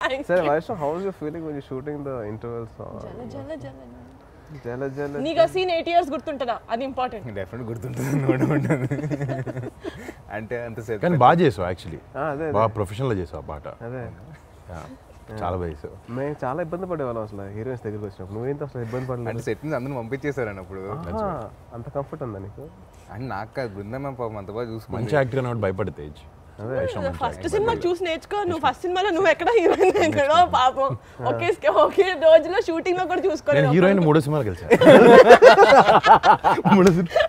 Thanks సరే Vaishnav how you feeling when you shooting the intervals జల జల జల జల జల నీకు ఆ సీన్ ఎయిట్ ఇయర్స్ గుర్తుంటుందా అది ఇంపార్టెంట్ డెఫినెట్ గుర్తుంటుంది నోటి ఉంటుంది అంటే అంతసేపు కానీ బాగా చేసావు యాక్చువల్లీ ఆ, అదే బాగా ప్రొఫెషనల్గా చేసావు ఆ పాట అదే Yeah. చాలా బాగా చేసావు మేము చాలా ఇబ్బంది పడేవాళ్ళం అసలు హీరోయిన్స్ దగ్గరికి వచ్చినప్పుడు నువ్వేంత అసలు ఇబ్బంది అంటే పడలేదు సెట్ నుంచి అందరూ పంపించేశారని అప్పుడు ఆహా, అంత కంఫర్ట్ ఉందా నీకు అండ్ నాకు కాదు బృందం పాపం అంత బాగా చూసుకుంది మంచి యాక్టర్ అన్నట్టు భయపడి తేజ్ ఫస్ట్ సినిమా చూసి నేర్చుకో నువ్వు ఫస్ట్ సినిమాలో నువ్వు ఎక్కడ హీరోయిన్ ఎక్కడో పాపం ఒకే ఒకే రోజులో షూటింగ్ లో కూడా నేను చూసుకోలేదు హీరోయిన్ మూడో సినిమాలు కలిసా మూడో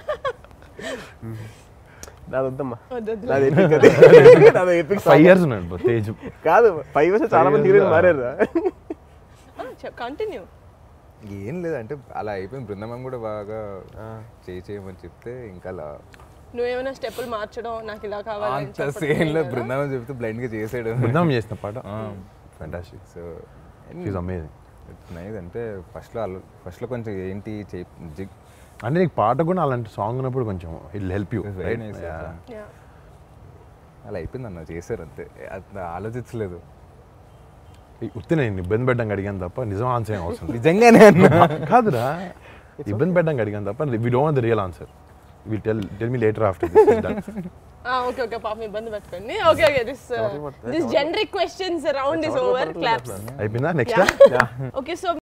నాది వద్దమ్మా వద్దు, వద్దు. నాది epic అది. నాది epic ఫైవ్ song. ఇయర్స్ ఉన్నాడు తేజ్ కాదు ఫైవ్ ఇయర్స్ చాలా మంది హీరోయిన్ మారారు కంటిన్యూ ఏం లేదు అంటే అలా అయిపోయింది బృందం కూడా బాగా చేయి చేయమని చెప్తే ఇంకా అలా నువ్వేమైనా స్టెప్పులు మార్చడం నాకు ఇలా కావాలి అని అంత చెప్పడం సేమ్ లో లేదా? బృందావనం చెప్తే బ్లైండ్ గా చేసాడు బృందావనం చేసిన పాట fantastic so is amazing nice అంటే ఫస్ట్ లో ఫస్ట్ లో కొంచెం ఏంటి చేయి- జిగ్ అంటే నీకు పాట కూడా అలాంటి సాంగ్ ఉన్నప్పుడు కొంచెం it help you It's very nice, yeah. Yeah. అలా అయిపోయింది అన్న చేశారు అంతే అంత ఆలోచించలేదు ఉత్తి నేను ఇబ్బంది పెట్టడానికి అడిగాను తప్ప నిజం ఆన్సర్ ఏం అవసరం లేదు. నిజంగానే అన్న కాదురా ఇబ్బంది పెట్టడానికి అడిగాను తప్ప we don't the real answer will tell tell me later after Ah, okay, okay, పాపం ఇబ్బంది పెట్టుకోండి okay okay this this generic questions around this over claps అయిపోయిందా నెక్స్ట్ ఓకే సో